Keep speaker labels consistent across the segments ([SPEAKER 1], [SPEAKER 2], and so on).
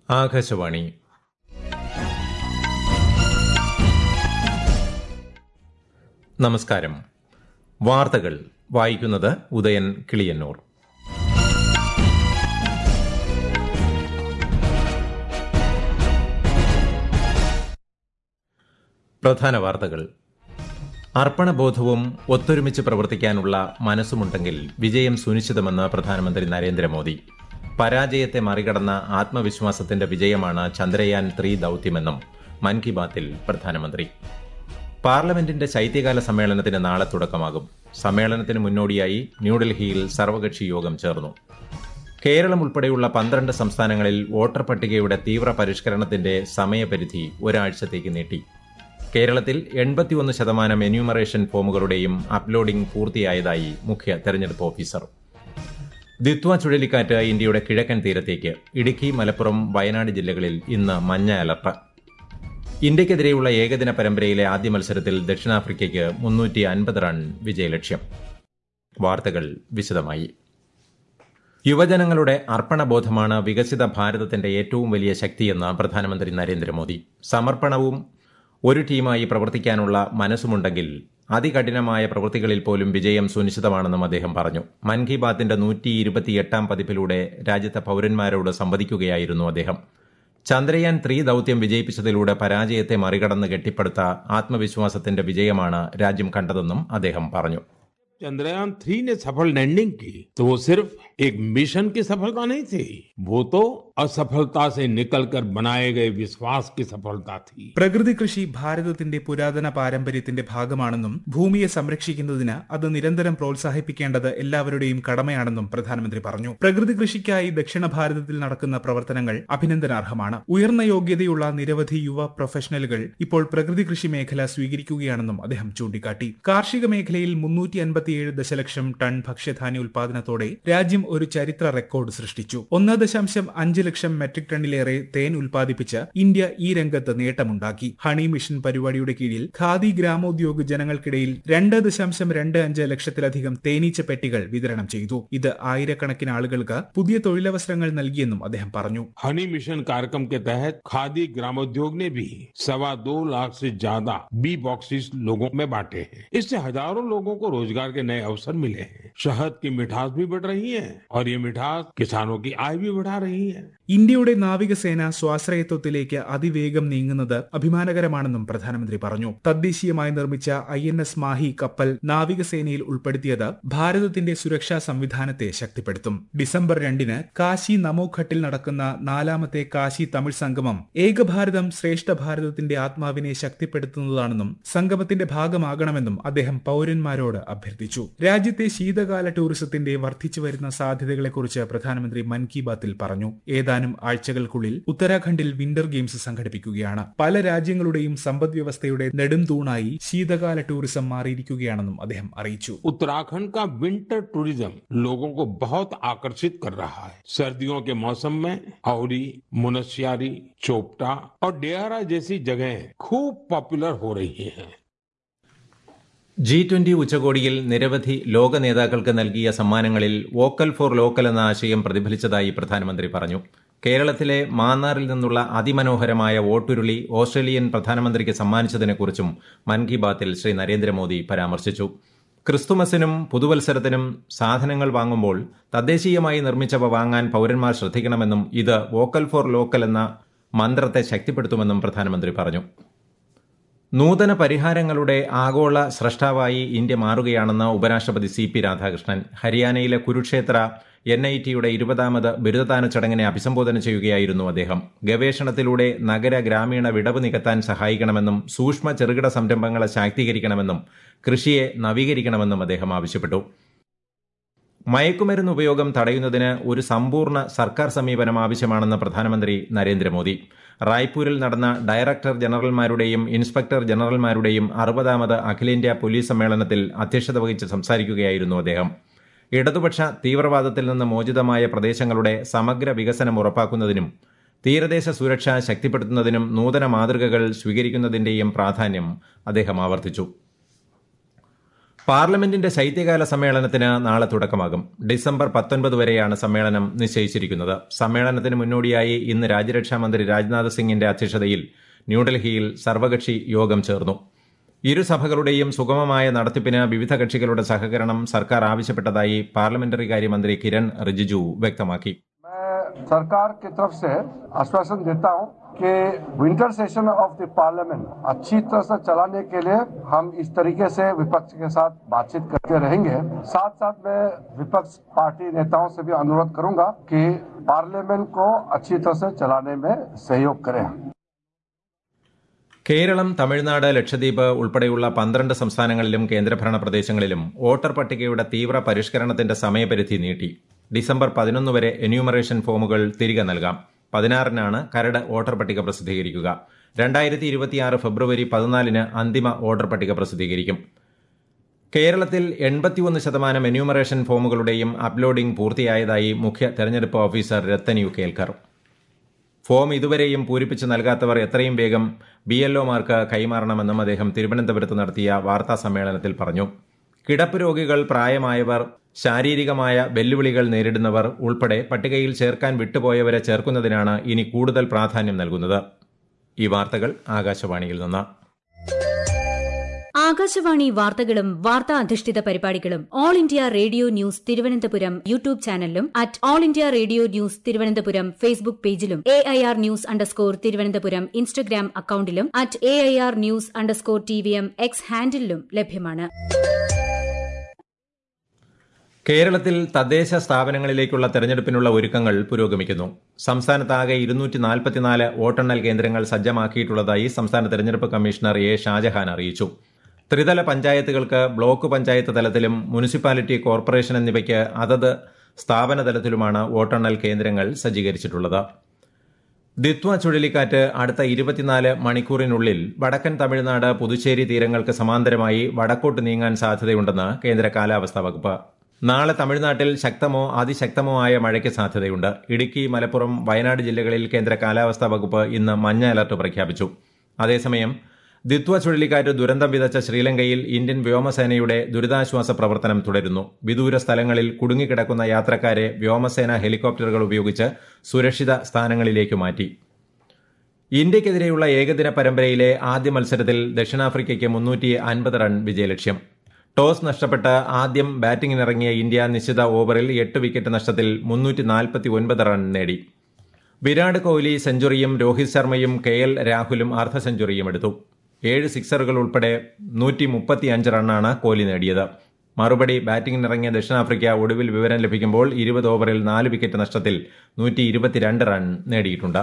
[SPEAKER 1] ആകാശവാണി നമസ്കാരം വാർത്തകൾ വായിക്കുന്നത് ഉദയൻ കിളിയന്നൂർ പ്രധാന വാർത്തകൾ അർപ്പണബോധവും ഒത്തൊരുമിച്ച് പ്രവർത്തിക്കാനുള്ള മനസ്സുമുണ്ടെങ്കിൽ വിജയം സുനിശ്ചിതമെന്ന് പ്രധാനമന്ത്രി നരേന്ദ്രമോദി പരാജയത്തെ മറികടന്ന ആത്മവിശ്വാസത്തിന്റെ വിജയമാണ് ചന്ദ്രയാൻ ത്രീ ദൌത്യമെന്നും മൻ കി ബാത്തിൽ പ്രധാനമന്ത്രി പാർലമെന്റിന്റെ ശൈത്യകാല സമ്മേളനത്തിന് നാളെ തുടക്കമാകും സമ്മേളനത്തിന് മുന്നോടിയായി ന്യൂഡൽഹിയിൽ സർവകക്ഷി യോഗം ചേർന്നു കേരളം ഉൾപ്പെടെയുള്ള പന്ത്രണ്ട് സംസ്ഥാനങ്ങളിൽ വോട്ടർ പട്ടികയുടെ തീവ്ര പരിഷ്കരണത്തിന്റെ സമയപരിധി ഒരാഴ്ചത്തേക്ക് നീട്ടി കേരളത്തിൽ എൺപത്തിയൊന്ന് ശതമാനം എന്യൂമറേഷൻ ഫോമുകളുടെയും അപ്ലോഡിംഗ് പൂർത്തിയായതായി മുഖ്യ തെരഞ്ഞെടുപ്പ് ഓഫീസർ ദിത്വ ചുഴലിക്കാറ്റ് ഇന്ത്യയുടെ കിഴക്കൻ തീരത്തേക്ക് ഇടുക്കി മലപ്പുറം വയനാട് ജില്ലകളിൽ ഇന്ന് മഞ്ഞ അലർട്ട് ഇന്ത്യക്കെതിരെയുള്ള ഏകദിന പരമ്പരയിലെ ആദ്യ മത്സരത്തിൽ ദക്ഷിണാഫ്രിക്കയ്ക്ക് മുന്നൂറ്റി അൻപത് റൺ വിജയലക്ഷ്യം വാർത്തകൾ വിശദമായി യുവജനങ്ങളുടെ അർപ്പണബോധമാണ് വികസിത ഭാരതത്തിന്റെ ഏറ്റവും വലിയ ശക്തിയെന്ന് പ്രധാനമന്ത്രി നരേന്ദ്രമോദി സമർപ്പണവും ഒരു ടീമായി പ്രവർത്തിക്കാനുള്ള മനസ്സുമുണ്ടെങ്കിൽ അതികഠിനമായ പ്രവൃത്തികളിൽ പോലും വിജയം സുനിശ്ചിതമാണെന്നും അദ്ദേഹം പറഞ്ഞു മൻ കി ബാത്തിന്റെ നൂറ്റി ഇരുപത്തിയെട്ടാം പതിപ്പിലൂടെ രാജ്യത്തെ പൌരന്മാരോട് സംവദിക്കുകയായിരുന്നു അദ്ദേഹം ചന്ദ്രയാൻ ത്രീ ദൌത്യം വിജയിപ്പിച്ചതിലൂടെ പരാജയത്തെ മറികടന്ന് കെട്ടിപ്പടുത്ത ആത്മവിശ്വാസത്തിന്റെ വിജയമാണ് രാജ്യം കണ്ടതെന്നും അദ്ദേഹം പറഞ്ഞു
[SPEAKER 2] चंद्रयान थ्री ने सफल लैंडिंग की तो वो सिर्फ एक मिशन की सफलता नहीं थी वो तो असफलता से निकलकर बनाए गए विश्वास की सफलता थी
[SPEAKER 3] പ്രകൃതി കൃഷി ഭാരതത്തിന്റെ പുരാതന പാരമ്പര്യത്തിന്റെ ഭാഗമാണെന്നും ഭൂമിയെ സംരക്ഷിക്കുന്നതിന് അത് നിരന്തരം പ്രോത്സാഹിപ്പിക്കേണ്ടത് എല്ലാവരുടെയും കടമയാണെന്നും പ്രധാനമന്ത്രി പറഞ്ഞു പ്രകൃതി കൃഷിക്കായി ദക്ഷിണ ഭാരതത്തിൽ നടക്കുന്ന പ്രവർത്തനങ്ങൾ അഭിനന്ദനാർഹമാണ് ഉയർന്ന യോഗ്യതയുള്ള നിരവധി യുവ പ്രൊഫഷണലുകൾ ഇപ്പോൾ പ്രകൃതി കൃഷി മേഖല സ്വീകരിക്കുകയാണെന്നും അദ്ദേഹം ചൂണ്ടിക്കാട്ടി കാർഷിക മേഖലയിൽ മുന്നൂറ്റി അൻപത്തിയേഴ് ദശലക്ഷം ടൺ ഭക്ഷ്യധാന്യ ഉൽപാദനത്തോടെ രാജ്യം ഒരു ചരിത്ര റെക്കോർഡ് സൃഷ്ടിച്ചു ഒന്ന് ദശാംശം അഞ്ച് ലക്ഷം മെട്രിക് ടണ്ണിലേറെ തേൻ ഉൽപ്പാദിപ്പിച്ച് ഇന്ത്യ ഈ രംഗത്ത് നേട്ടമുണ്ടാക്കി ഹണി മിഷൻ പരിപാടിയുടെ കീഴിൽ ഖാദി ഗ്രാമോദ്योग ജനങ്ങൾക്കിടയിൽ രണ്ട് ദശാംശം രണ്ട് അഞ്ച് ലക്ഷത്തിലധികം തേനീച്ച പെട്ടികൾ വിതരണം ചെയ്തു ഇത് ആയിരക്കണക്കിന് ആളുകൾക്ക് പുതിയ തൊഴിലവസരങ്ങൾ നൽകിയെന്നും അദ്ദേഹം പറഞ്ഞു
[SPEAKER 2] हनी मिशन कार्यक्रम के तहत खादी ग्रामोद्योग ने भी सवा दो लाख से ज्यादा बी बॉक्सेस लोगों में बांटे हैं इससे हजारों लोगों को रोजगार के नए अवसर मिले हैं शहद की मिठास भी बढ़ रही है और ये मिठास किसानों की आय भी बढ़ा रही है
[SPEAKER 3] ഇന്ത്യയുടെ നാവികസേന സ്വാശ്രയത്വത്തിലേക്ക് അതിവേഗം നീങ്ങുന്നത് അഭിമാനകരമാണെന്നും പ്രധാനമന്ത്രി പറഞ്ഞു തദ്ദേശീയമായി നിർമ്മിച്ച ഐ എൻ എസ് മാഹി കപ്പൽ നാവികസേനയിൽ ഉൾപ്പെടുത്തിയത് ഭാരതത്തിന്റെ സുരക്ഷാ സംവിധാനത്തെ ശക്തിപ്പെടുത്തും ഡിസംബർ രണ്ടിന് കാശി നമോഘട്ടിൽ നടക്കുന്ന നാലാമത്തെ കാശി തമിഴ് സംഗമം ഏകഭാരതം ശ്രേഷ്ഠ ഭാരതത്തിന്റെ ആത്മാവിനെ ശക്തിപ്പെടുത്തുന്നതാണെന്നും സംഗമത്തിന്റെ ഭാഗമാകണമെന്നും അദ്ദേഹം പൌരന്മാരോട് അഭ്യർത്ഥിച്ചു രാജ്യത്തെ ശീതകാല ടൂറിസത്തിന്റെ വർദ്ധിച്ചു വരുന്ന സാധ്യതകളെക്കുറിച്ച് പ്രധാനമന്ത്രി മൻ കി ബാത്തിൽ പറഞ്ഞു ഏതാനും ആഴ്ചകൾക്കുള്ളിൽ ഉത്തരാഖണ്ഡിൽ വിന്റർ ഗെയിംസ് സംഘടിപ്പിക്കുകയാണ് പല രാജ്യങ്ങളുടെയും സമ്പദ് വ്യവസ്ഥയുടെ നെടും തൂണായി ശീതകാല ടൂറിസം മാറിയിരിക്കുകയാണെന്നും അദ്ദേഹം അറിയിച്ചു
[SPEAKER 2] उत्तराखंड का विंटर टूरिज्म लोगों को बहुत आकर्षित कर रहा है सर्दियों के मौसम में औरी मुनस्यारी चोपटा और डेहरा जैसी जगहें खूब पॉपुलर हो रही हैं
[SPEAKER 1] ജി ട്വന്റി ഉച്ചകോടിയിൽ നിരവധി ലോക നേതാക്കൾക്ക് നൽകിയ സമ്മാനങ്ങളിൽ വോക്കൽ ഫോർ ലോക്കൽ എന്ന ആശയം പ്രതിഫലിച്ചതായി പ്രധാനമന്ത്രി പറഞ്ഞു കേരളത്തിലെ മാന്നാറിൽ നിന്നുള്ള അതിമനോഹരമായ വോട്ടുരുളി ഓസ്ട്രേലിയൻ പ്രധാനമന്ത്രിക്ക് സമ്മാനിച്ചതിനെക്കുറിച്ചും മൻ കി ബാത്തിൽ ശ്രീ നരേന്ദ്രമോദി പരാമർശിച്ചു ക്രിസ്തുമസിനും പുതുവത്സരത്തിനും സാധനങ്ങൾ വാങ്ങുമ്പോൾ തദ്ദേശീയമായി നിർമ്മിച്ചവ വാങ്ങാൻ പൌരന്മാർ ശ്രദ്ധിക്കണമെന്നും ഇത് വോക്കൽ ഫോർ ലോക്കൽ എന്ന മന്ത്രത്തെ ശക്തിപ്പെടുത്തുമെന്നും പ്രധാനമന്ത്രി പറഞ്ഞു നൂതന പരിഹാരങ്ങളുടെ ആഗോള സ്രഷ്ടാവായി ഇന്ത്യ മാറുകയാണെന്ന് ഉപരാഷ്ട്രപതി സി പി രാധാകൃഷ്ണൻ ഹരിയാനയിലെ കുരുക്ഷേത്ര എൻ ഐ ടിയുടെ ഇരുപതാമത് ബിരുദദാന ചടങ്ങിനെ അഭിസംബോധന ചെയ്യുകയായിരുന്നു അദ്ദേഹം ഗവേഷണത്തിലൂടെ നഗര ഗ്രാമീണ വിടവ് നികത്താൻ സഹായിക്കണമെന്നും സൂക്ഷ്മ ചെറുകിട സംരംഭങ്ങളെ ശാക്തീകരിക്കണമെന്നും കൃഷിയെ നവീകരിക്കണമെന്നും അദ്ദേഹം ആവശ്യപ്പെട്ടു മയക്കുമരുന്ന് ഉപയോഗം തടയുന്നതിന് ഒരു സമ്പൂർണ്ണ സർക്കാർ സമീപനം ആവശ്യമാണെന്ന് പ്രധാനമന്ത്രി നരേന്ദ്രമോദി റായ്പൂരിൽ നടന്ന ഡയറക്ടർ ജനറൽമാരുടെയും ഇൻസ്പെക്ടർ ജനറൽമാരുടെയും അറുപതാമത് അഖിലേന്ത്യാ പോലീസ് സമ്മേളനത്തിൽ അധ്യക്ഷത വഹിച്ച് സംസാരിക്കുകയായിരുന്നു അദ്ദേഹം ഇടതുപക്ഷ തീവ്രവാദത്തിൽ നിന്ന് മോചിതമായ പ്രദേശങ്ങളുടെ സമഗ്ര വികസനം ഉറപ്പാക്കുന്നതിനും തീരദേശ സുരക്ഷ ശക്തിപ്പെടുത്തുന്നതിനും നൂതന മാതൃകകൾ സ്വീകരിക്കുന്നതിന്റെയും പ്രാധാന്യം അദ്ദേഹം ആവർത്തിച്ചു പാർലമെന്റിന്റെ ശൈത്യകാല സമ്മേളനത്തിന് നാളെ തുടക്കമാകും ഡിസംബർ പത്തൊൻപത് വരെയാണ് സമ്മേളനം നിശ്ചയിച്ചിരിക്കുന്നത് സമ്മേളനത്തിന് മുന്നോടിയായി ഇന്ന് രാജ്യരക്ഷാമന്ത്രി രാജ്നാഥ് സിംഗിന്റെ അധ്യക്ഷതയിൽ ന്യൂഡൽഹിയിൽ സർവകക്ഷി യോഗം ചേർന്നു ഇരു സഭകളുടെയും സുഗമമായ നടത്തിപ്പിന് വിവിധ കക്ഷികളുടെ സഹകരണം സർക്കാർ ആവശ്യപ്പെട്ടതായി പാർലമെന്ററി കാര്യമന്ത്രി കിരൺ റിജിജു വ്യക്തമാക്കി
[SPEAKER 4] मैं सरकार की तरफ से आश्वासन देता हूं कि winter session of the parliament अच्छी तरह से चलाने के लिए हम इस तरीके से विपक्ष के साथ बातचीत करते रहेंगे साथ साथ मैं विपक्ष पार्टी नेताओं से भी अनुरोध करूंगा कि पार्लियामेंट को अच्छी तरह से चलाने में सहयोग करें
[SPEAKER 1] കേരളം തമിഴ്നാട് ലക്ഷദ്വീപ് ഉൾപ്പെടെയുള്ള പന്ത്രണ്ട് സംസ്ഥാനങ്ങളിലും കേന്ദ്രഭരണ പ്രദേശങ്ങളിലും വോട്ടർ പട്ടികയുടെ തീവ്ര പരിഷ്കരണത്തിന്റെ സമയപരിധി നീട്ടി ഡിസംബർ പതിനൊന്ന് വരെ എന്യൂമറേഷൻ ഫോമുകൾ തിരികെ നൽകാം പതിനാറിനാണ് കരട് വോട്ടർ പട്ടിക പ്രസിദ്ധീകരിക്കുക രണ്ടായിരത്തി ഇരുപത്തിയാറ് ഫെബ്രുവരി പതിനാലിന് അന്തിമ വോട്ടർ പട്ടിക പ്രസിദ്ധീകരിക്കും കേരളത്തിൽ എൺപത്തിയൊന്ന് ശതമാനം എന്യൂമറേഷൻ ഫോമുകളുടെയും അപ്ലോഡിംഗ് പൂർത്തിയായതായി മുഖ്യ തെരഞ്ഞെടുപ്പ് officer Rathan U Kelkar form ഇതുവരെയും പൂരിപ്പിച്ച് നൽകാത്തവർ എത്രയും വേഗം ബി എൽഒമാർക്ക് കൈമാറണമെന്നും അദ്ദേഹം തിരുവനന്തപുരത്ത് നടത്തിയ വാർത്താ സമ്മേളനത്തിൽ പറഞ്ഞു കിടപ്പ് രോഗികൾ പ്രായമായവർ ശാരീരികമായ വെല്ലുവിളികൾ നേരിടുന്നവർ ഉൾപ്പെടെ പട്ടികയിൽ ചേർക്കാൻ വിട്ടുപോയവരെ ചേർക്കുന്നതിനാണ് ഇനി കൂടുതൽ പ്രാധാന്യം നൽകുന്നത് ഈ വാർത്തകൾ ആകാശവാണിയിൽ നിന്ന്
[SPEAKER 5] ആകാശവാണി വാർത്തകളും വാർത്താ അധിഷ്ഠിത പരിപാടികളും all India radio news Thiruvananthapuram YouTube ചാനലിലും at all India radio news Thiruvananthapuram Facebook പേജിലും A I R news underscore Thiruvananthapuram Instagram അക്കൌണ്ടിലും at A I R news underscore T V M X ഹാൻഡിലും ലഭ്യമാണ്
[SPEAKER 1] കേരളത്തിൽ തദ്ദേശ സ്ഥാപനങ്ങളിലേക്കുള്ള തെരഞ്ഞെടുപ്പിനുള്ള ഒരുക്കങ്ങൾ പുരോഗമിക്കുന്നു സംസ്ഥാനത്താകെ ഇരുന്നൂറ്റി നാൽപ്പത്തിനാല് വോട്ടെണ്ണൽ കേന്ദ്രങ്ങൾ സജ്ജമാക്കിയിട്ടുള്ളതായി സംസ്ഥാന തെരഞ്ഞെടുപ്പ് കമ്മീഷണർ എ ഷാജഹാൻ അറിയിച്ചു ത്രിതല പഞ്ചായത്തുകൾക്ക് ബ്ലോക്ക് പഞ്ചായത്ത് തലത്തിലും മുനിസിപ്പാലിറ്റി കോർപ്പറേഷൻ എന്നിവയ്ക്ക് അതത് സ്ഥാപന തലത്തിലുമാണ് വോട്ടെണ്ണൽ കേന്ദ്രങ്ങൾ സജ്ജീകരിച്ചിട്ടുള്ളത് ദിത്വ ചുഴലിക്കാറ്റ് അടുത്ത ഇരുപത്തിനാല് മണിക്കൂറിനുള്ളിൽ വടക്കൻ തമിഴ്നാട് പുതുച്ചേരി തീരങ്ങൾക്ക് സമാന്തരമായി വടക്കോട്ട് നീങ്ങാൻ സാധ്യതയുണ്ടെന്ന് കേന്ദ്ര കാലാവസ്ഥാ വകുപ്പ് നാളെ തമിഴ്നാട്ടിൽ ശക്തമോ അതിശക്തമോ ആയ മഴയ്ക്ക് സാധ്യതയുണ്ട് ഇടുക്കി മലപ്പുറം വയനാട് ജില്ലകളിൽ കേന്ദ്ര കാലാവസ്ഥാ വകുപ്പ് ഇന്ന് മഞ്ഞ അലർട്ട് പ്രഖ്യാപിച്ചു അതേസമയം ദിത്വ ചുഴലിക്കാറ്റ് ദുരന്തം വിതച്ച ശ്രീലങ്കയിൽ ഇന്ത്യൻ വ്യോമസേനയുടെ ദുരിതാശ്വാസ പ്രവർത്തനം തുടരുന്നു വിദൂര സ്ഥലങ്ങളിൽ കുടുങ്ങിക്കിടക്കുന്ന യാത്രക്കാരെ വ്യോമസേന ഹെലികോപ്റ്ററുകൾ ഉപയോഗിച്ച് സുരക്ഷിത സ്ഥാനങ്ങളിലേക്ക് മാറ്റി ഇന്ത്യയ്ക്കെതിരെയുള്ള ഏകദിന പരമ്പരയിലെ ആദ്യ മത്സരത്തിൽ ദക്ഷിണാഫ്രിക്കയ്ക്ക് മുന്നൂറ്റി അൻപത് റൺ വിജയലക്ഷ്യം ടോസ് നഷ്ടപ്പെട്ട് ആദ്യം ബാറ്റിംഗിനിറങ്ങിയ ഇന്ത്യ നിശ്ചിത ഓവറിൽ എട്ട് വിക്കറ്റ് നഷ്ടത്തിൽ മുന്നൂറ്റി നാൽപ്പത്തി ഒൻപത് റൺ നേടി വിരാട് കോഹ്ലി സെഞ്ചുറിയും രോഹിത് ശർമ്മയും കെ എൽ രാഹുലും അർദ്ധ സെഞ്ചുറിയും എടുത്തു ഏഴ് സിക്സറുകൾ ഉൾപ്പെടെ നൂറ്റി മുപ്പത്തിയഞ്ച് റണ്ണാണ് കോഹ്ലി നേടിയത് മറുപടി ബാറ്റിംഗിനിറങ്ങിയ ദക്ഷിണാഫ്രിക്ക ഒടുവിൽ വിവരം ലഭിക്കുമ്പോൾ ഇരുപത് ഓവറിൽ നാല് വിക്കറ്റ് നഷ്ടത്തിൽ നൂറ്റി ഇരുപത്തിരണ്ട് റൺ നേടിയിട്ടുണ്ട്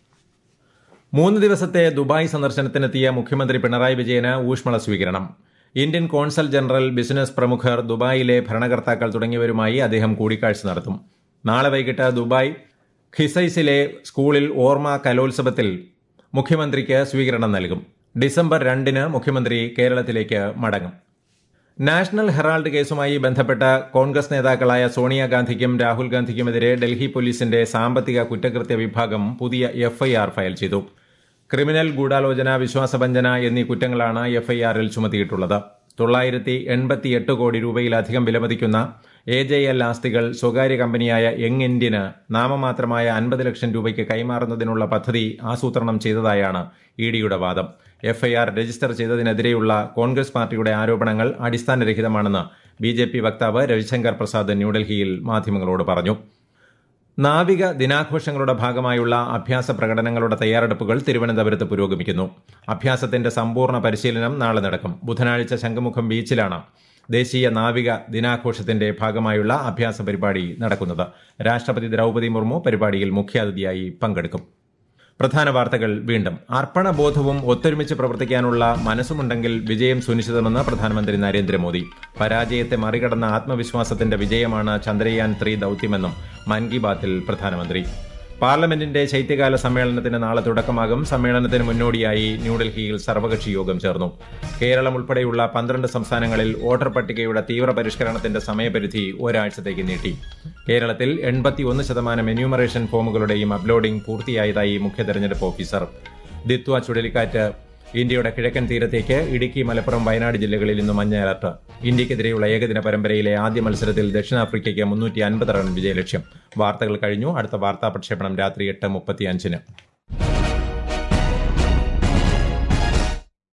[SPEAKER 1] മൂന്ന് ദിവസത്തെ ദുബായ് സന്ദർശനത്തിനെത്തിയ മുഖ്യമന്ത്രി പിണറായി വിജയന് ഊഷ്മള സ്വീകരണം ഇന്ത്യൻ കോൺസൽ ജനറൽ ബിസിനസ് പ്രമുഖർ ദുബായിലെ ഭരണകർത്താക്കൾ തുടങ്ങിയവരുമായി അദ്ദേഹം കൂടിക്കാഴ്ച നടത്തും നാളെ വൈകിട്ട് ദുബായ് ഖിസൈസിലെ സ്കൂളിൽ ഓർമ്മ കലോത്സവത്തിൽ മുഖ്യമന്ത്രിക്ക് സ്വീകരണം നൽകും ഡിസംബർ രണ്ടിന് മുഖ്യമന്ത്രി കേരളത്തിലേക്ക് മടങ്ങും നാഷണൽ ഹെറാൾഡ് കേസുമായി ബന്ധപ്പെട്ട കോൺഗ്രസ് നേതാക്കളായ സോണിയാഗാന്ധിക്കും രാഹുൽ ഗാന്ധിക്കുമെതിരെ ഡൽഹി പോലീസിന്റെ സാമ്പത്തിക കുറ്റകൃത്യ വിഭാഗം പുതിയ എഫ്ഐആർ ഫയൽ ചെയ്തു ക്രിമിനൽ ഗൂഢാലോചന വിശ്വാസവഞ്ചന എന്നീ കുറ്റങ്ങളാണ് എഫ്ഐആറിൽ ചുമത്തിയിട്ടുള്ളത് തൊള്ളായിരത്തി എൺപത്തിയെട്ട് കോടി രൂപയിലധികം വിലമതിക്കുന്ന എ ജെ എൽ ആസ്തികൾ സ്വകാര്യ കമ്പനിയായ യങ് ഇന്ത്യന് നാമമാത്രമായ അൻപത് ലക്ഷം രൂപയ്ക്ക് കൈമാറുന്നതിനുള്ള പദ്ധതി ആസൂത്രണം ചെയ്തതായാണ് ഇ ഡിയുടെ വാദം എഫ്ഐആർ രജിസ്റ്റർ ചെയ്തതിനെതിരെയുള്ള കോൺഗ്രസ് പാർട്ടിയുടെ ആരോപണങ്ങൾ അടിസ്ഥാനരഹിതമാണെന്ന് ബി ജെ പി വക്താവ് രവിശങ്കർ പ്രസാദ് ന്യൂഡൽഹിയിൽ മാധ്യമങ്ങളോട് പറഞ്ഞു നാവിക ദിനാഘോഷങ്ങളുടെ ഭാഗമായുള്ള അഭ്യാസ പ്രകടനങ്ങളുടെ തയ്യാറെടുപ്പുകൾ തിരുവനന്തപുരത്ത് പുരോഗമിക്കുന്നു അഭ്യാസത്തിന്റെ സമ്പൂർണ്ണ പരിശീലനം നാളെ നടക്കും ബുധനാഴ്ച ശംഖുമുഖം ബീച്ചിലാണ് ദേശീയ നാവിക ദിനാഘോഷത്തിന്റെ ഭാഗമായുള്ള അഭ്യാസ പരിപാടി നടക്കുന്നത് രാഷ്ട്രപതി ദ്രൌപദി മുർമു പരിപാടിയിൽ മുഖ്യാതിഥിയായി പങ്കെടുക്കും പ്രധാന വാർത്തകൾ വീണ്ടും അർപ്പണബോധവും ഒത്തൊരുമിച്ച് പ്രവർത്തിക്കാനുള്ള മനസ്സുമുണ്ടെങ്കിൽ വിജയം സുനിശ്ചിതമെന്ന് പ്രധാനമന്ത്രി നരേന്ദ്രമോദി പരാജയത്തെ മറികടന്ന ആത്മവിശ്വാസത്തിന്റെ വിജയമാണ് ചന്ദ്രയാൻ ത്രീ ദൌത്യമെന്നും മൻ കി ബാത്തിൽ പ്രധാനമന്ത്രി പാർലമെന്റിന്റെ ശൈത്യകാല സമ്മേളനത്തിന് നാളെ തുടക്കമാകും സമ്മേളനത്തിന് മുന്നോടിയായി ന്യൂഡൽഹിയിൽ സർവകക്ഷി യോഗം ചേർന്നു കേരളം ഉൾപ്പെടെയുള്ള പന്ത്രണ്ട് സംസ്ഥാനങ്ങളിൽ വോട്ടർ പട്ടികയുടെ തീവ്ര പരിഷ്കരണത്തിന്റെ സമയപരിധി ഒരാഴ്ചത്തേക്ക് നീട്ടി കേരളത്തിൽ എൺപത്തിയൊന്ന് ശതമാനം എന്യൂമറേഷൻ ഫോമുകളുടെയും അപ്ലോഡിംഗ് പൂർത്തിയായതായി മുഖ്യ തെരഞ്ഞെടുപ്പ് ഓഫീസർ ദിത്വ ചുഴലിക്കാറ്റ് ഇന്ത്യയുടെ കിഴക്കൻ തീരത്തേക്ക് ഇടുക്കി മലപ്പുറം വയനാട് ജില്ലകളിൽ ഇന്ന് മഞ്ഞ അലർട്ട് ഇന്ത്യക്കെതിരെയുള്ള ഏകദിന പരമ്പരയിലെ ആദ്യ മത്സരത്തിൽ ദക്ഷിണാഫ്രിക്കയ്ക്ക് മുന്നൂറ്റി അൻപത് റൺ വിജയലക്ഷ്യം വാർത്തകൾ കഴിഞ്ഞു അടുത്ത വാർത്താ പ്രക്ഷേപണം രാത്രി എട്ട് മുപ്പത്തിയഞ്ചിന്